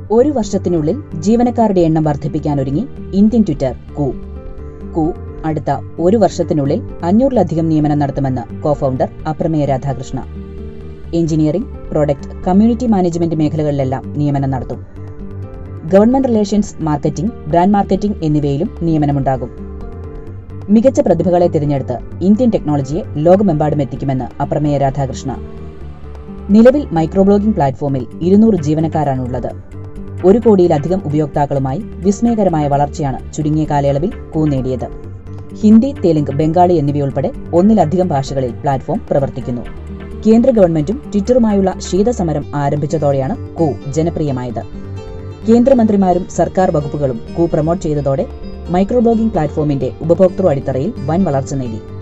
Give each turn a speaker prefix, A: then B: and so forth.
A: ഒരു വർഷത്തിനുള്ളിൽ ജീവനക്കാരുടെ എണ്ണം വർദ്ധിപ്പിക്കാനൊരുങ്ങി ഇന്ത്യൻ ട്വിറ്റർ കൂ കൂ അടുത്ത ഒരു വർഷത്തിനുള്ളിൽ അഞ്ഞൂറിലധികം നിയമനം നടത്തുമെന്ന് cofounder Aprameya Radhakrishna engineering product community management മേഖലകളിലെല്ലാം നിയമനം നടത്തും government relations marketing brand marketing എന്നിവയിലും നിയമനമുണ്ടാകും മികച്ച പ്രതിഭകളെ തിരഞ്ഞെടുത്ത് ഇന്ത്യൻ ടെക്നോളജിയെ ലോകമെമ്പാടും എത്തിക്കുമെന്ന് അപ്രമേയ രാധാകൃഷ്ണ നിലവിൽ മൈക്രോബ്ലോഗിംഗ് പ്ലാറ്റ്ഫോമിൽ ഇരുന്നൂറ് ജീവനക്കാരാണുള്ളത് ഒരു കോടിയിലധികം ഉപയോക്താക്കളുമായി വിസ്മയകരമായ വളർച്ചയാണ് ചുരുങ്ങിയ കാലയളവിൽ കൂ നേടിയത് ഹിന്ദി തെലുങ്ക് ബംഗാളി എന്നിവയുൾപ്പെടെ ഒന്നിലധികം ഭാഷകളിൽ പ്ലാറ്റ്ഫോം പ്രവർത്തിക്കുന്നു കേന്ദ്ര ഗവൺമെന്റും ട്വിറ്ററുമായുള്ള ശീതസമരം ആരംഭിച്ചതോടെയാണ് കൂ ജനപ്രിയമായത് കേന്ദ്രമന്ത്രിമാരും സർക്കാർ വകുപ്പുകളും കൂ പ്രൊമോട്ട് ചെയ്തതോടെ മൈക്രോബ്ലോഗിംഗ് പ്ലാറ്റ്ഫോമിന്റെ ഉപഭോക്തൃ അടിത്തറയിൽ വൻ വളർച്ച നേടി